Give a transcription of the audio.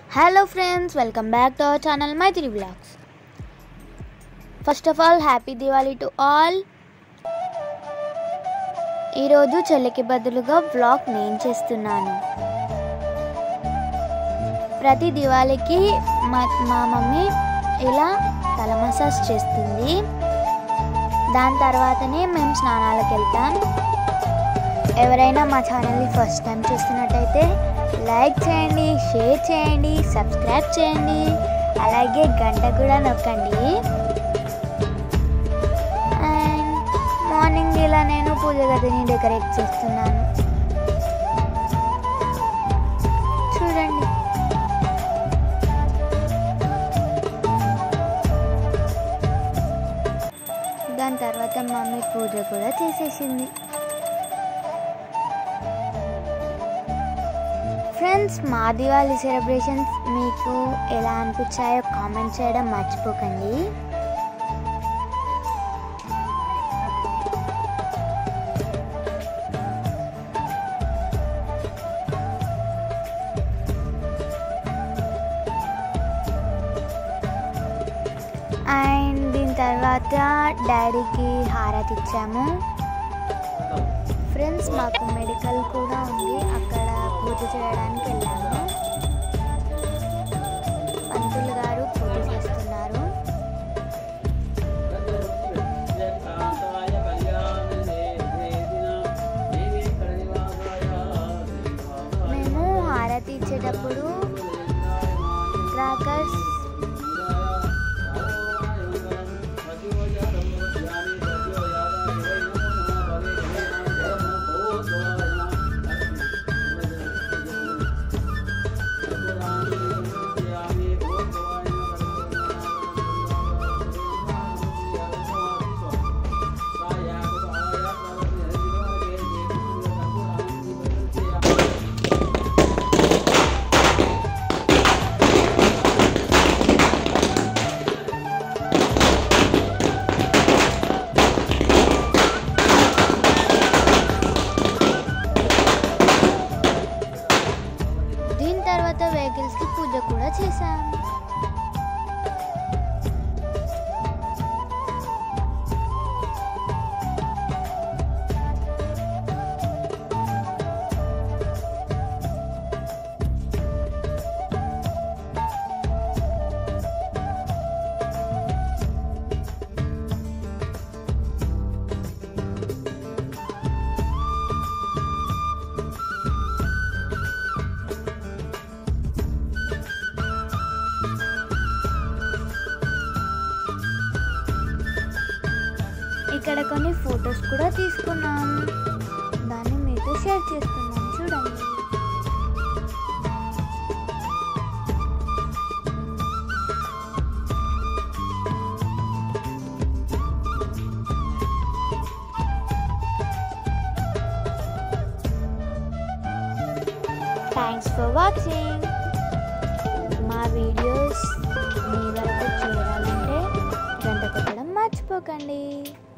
hello friends welcome back to our channel my three blogs first of all happy Diwali to all ఈరోజు చెల్లికి బదులుగా vlog నేను చేస్తున్నాను ప్రతి దివాళీకి మా మా మమ్మీ ఇలా తల మసాజ్ చేస్తుంది దాని తర్వాతనే మేము స్నానాలకు వెళ్తాం ఎవరైనా మా ఛానల్ని ఫస్ట్ టైం చూస్తున్నట్టయితే లైక్ చేయండి షేర్ చేయండి సబ్స్క్రైబ్ చేయండి అలాగే గంట కూడా నొక్కండి అండ్ మార్నింగ్ ఇలా నేను పూజ గదిని డెకరేట్ చేస్తున్నాను చూడండి దాని తర్వాత మమ్మీ పూజ కూడా చేసేసింది ఫ్రెండ్స్ మా దివాళీ సెలబ్రేషన్స్ మీకు ఎలా అనిపించాయో కామెంట్ చేయడం మర్చిపోకండి అండ్ దీని తర్వాత డాడీకి హారతి ఇచ్చాము ఫ్రెండ్స్ మాకు మెడికల్ కూడా ఉంది అక్కడ పూజ చేయడానికి వెళ్ళాము పంతులు గారు పూజ చేస్తున్నారు మేము హారతి ఇచ్చేటప్పుడు క్రాకర్స్ దీని తర్వాత వెహికల్స్ కి పూజ కూడా చేశాం ఇక్కడ కొన్ని ఫొటోస్ కూడా తీసుకున్నాం దాన్ని మీతో షేర్ చేస్తున్నాం చూడండి థ్యాంక్స్ ఫర్ వాచింగ్ మా వీడియోస్ మీ వరకు చేరాలంటే గంట కొట్టడం మర్చిపోకండి